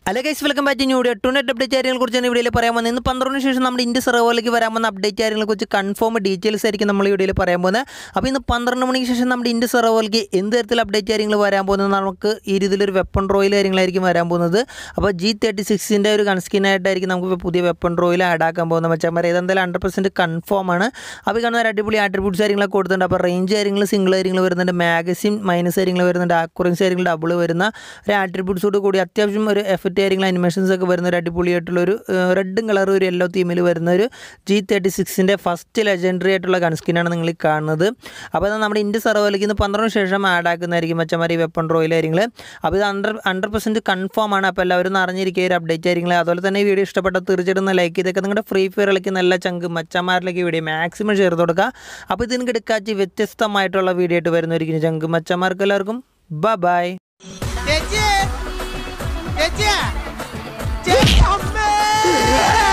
അല്ല guys welcome back new video to net update കാര്യങ്ങളെ കുറിച്ചാണ് വീഡിയോയിൽ പറയാൻ പോകുന്നത് ഇന്ന് പന്ത്രണ്ടിന് ശേഷം നമ്മുടെ ഇന്ത്യ സെർവറിലേക്ക് വരാൻ പോകുന്ന അപ്ഡേറ്റ് കാര്യങ്ങളെ കുറിച്ച് കൺഫേം ഡീറ്റെയിൽസ് ആയിരിക്കും നമ്മൾ ഈ വീഡിയോയിൽ പറയാൻ പോകുന്നത് അപ്പോൾ ഇന്ന് പന്ത്രണ്ട് മണിക്ക് ശേഷം നമ്മുടെ ഇന്ത്യ സെർവറിലേക്ക് എന്ത് തരത്തിൽ അപ്ഡേറ്റ് കാര്യങ്ങൾ വരാൻ പോകുന്നത് നമുക്ക് ഈ രീതിയിലൊരു വെപ്പൺ റോയിൽ കാര്യങ്ങളായിരിക്കും വരാൻ പോകുന്നത് അപ്പോൾ ജി തേർട്ടി സിക്സിൻ്റെ ഒരു കൺസ്കിനായിട്ടായിരിക്കും നമുക്ക് പുതിയ വെപ്പൺ റോയിൽ ആഡ് ആക്കാൻ പോകുന്ന മച്ചാന്മാരെ ഇതെന്തായാലും ഹൺഡ്രഡ് പെർസെൻറ്റ് കൺഫേം ആണ് അപ്പോൾ ഈ കാണുന്ന ഒരു അടിപൊളി ആട്രിബ്യൂട്ട്സ് കാര്യങ്ങളൊക്കെ കൊടുത്തിട്ടുണ്ട് അപ്പോൾ റേഞ്ച് കാര്യങ്ങൾ സിംഗിൾ കാര്യങ്ങൾ വരുന്നുണ്ട് മാഗസിൻ മൈനസ് കാര്യങ്ങൾ വരുന്നുണ്ട് ആക്യുറൻസി കാര്യങ്ങൾ ഡബിൾ വരുന്ന ഒരു ആട്രിബ്യൂട്ട്സോട് കൂടി അത്യാവശ്യം ഒരു എഫക്റ്റ് കാര്യങ്ങൾ അനിമേഷൻസ് ഒക്കെ വരുന്ന ഒരു അടിപൊളിയായിട്ടുള്ള ഒരു റെഡും കളർ ഒരു യെല്ലോ തീമിൽ വരുന്ന ഒരു ജി തേർട്ടി സിക്സിൻ്റെ ഫസ്റ്റ് ലെജൻഡറി ആയിട്ടുള്ള ഗൺസ്കിനാണ് നിങ്ങൾ ഈ കാണുന്നത് അപ്പോൾ ഇത് നമ്മുടെ ഇന്ത്യ സർവറിലേക്ക് ഇന്ന് പന്ത്രണ്ടിന് ശേഷം ആഡ് ആക്കുന്നതായിരിക്കും മച്ചമാർ ഈ വെപ്പൺ റോയിൽ കാര്യങ്ങൾ അപ്പോൾ ഇത് ഹൺഡ്രഡ് ഹൺഡ്രഡ് പെർസെൻറ്റ് കൺഫേം ആണ് അപ്പോൾ എല്ലാവരും ഒന്ന് അറിഞ്ഞിരിക്കുക ഒരു അപ്ഡേറ്റ് കാര്യങ്ങൾ അതുപോലെ തന്നെ ഈ വീഡിയോ ഇഷ്ടപ്പെട്ട തീർച്ചയായിട്ടും ലൈക്ക് ചെയ്തൊക്കെ നിങ്ങളുടെ ഫ്രീ ഫയർ കളിക്കുന്ന എല്ലാ ചങ്ക് മച്ചന്മാരിലേക്ക് വീഡിയോ മാക്സിമം ഷെയർ കൊടുക്കുക അപ്പോൾ ഇതിന് എടുക്കാച്ച് വ്യത്യസ്തമായിട്ടുള്ള വീഡിയോ ആയിട്ട് വരുന്നതായിരിക്കും ചങ്ക് മച്ചന്മാർക്ക് എല്ലാവർക്കും ബ ബൈ ചേച്ചി ചേച്ചി ചേച്ചി അമ്മേ